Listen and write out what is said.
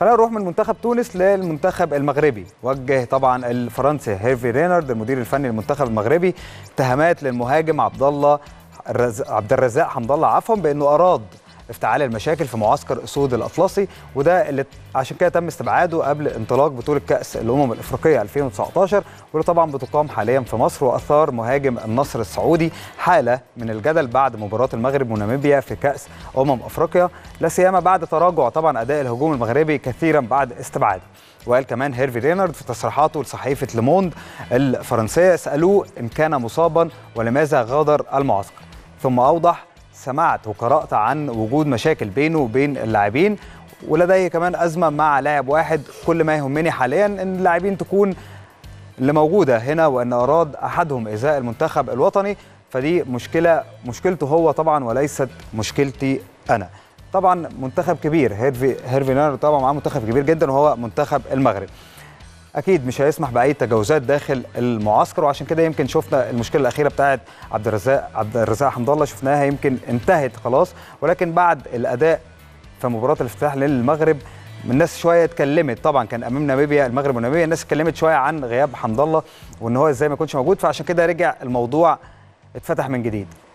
خلينا نروح من منتخب تونس للمنتخب المغربي وجه طبعا الفرنسي هيرفي رينارد المدير الفني للمنتخب المغربي اتهامات للمهاجم عبد الله الرز... عبد الرزاق حمد الله عفوا بانه اراد افتعال المشاكل في معسكر اسود الاطلسي وده اللي عشان كده تم استبعاده قبل انطلاق بطوله كاس الامم الافريقيه 2019 واللي طبعا بتقام حاليا في مصر واثار مهاجم النصر السعودي حاله من الجدل بعد مباراه المغرب وناميبيا في كاس امم افريقيا لا سيما بعد تراجع طبعا اداء الهجوم المغربي كثيرا بعد استبعاده وقال كمان هيرفي رينارد في تصريحاته لصحيفه لوموند الفرنسيه سالوه ان كان مصابا ولماذا غادر المعسكر ثم اوضح سمعت وقرات عن وجود مشاكل بينه وبين اللاعبين ولدي كمان ازمه مع لاعب واحد كل ما يهمني حاليا ان اللاعبين تكون اللي موجوده هنا وان اراد احدهم ازاء المنتخب الوطني فدي مشكله مشكلته هو طبعا وليست مشكلتي انا طبعا منتخب كبير هيرفي هيرفي نار طبعا معاه منتخب كبير جدا وهو منتخب المغرب اكيد مش هيسمح باي تجاوزات داخل المعسكر وعشان كده يمكن شفنا المشكله الاخيره بتاعه عبد الرزاق عبد الرزاق حمد الله شفناها يمكن انتهت خلاص ولكن بعد الاداء في مباراه الافتتاح للمغرب الناس شويه اتكلمت طبعا كان امام ناميبيا المغرب وناميبيا الناس اتكلمت شويه عن غياب حمد الله وان هو ازاي ما يكونش موجود فعشان كده رجع الموضوع اتفتح من جديد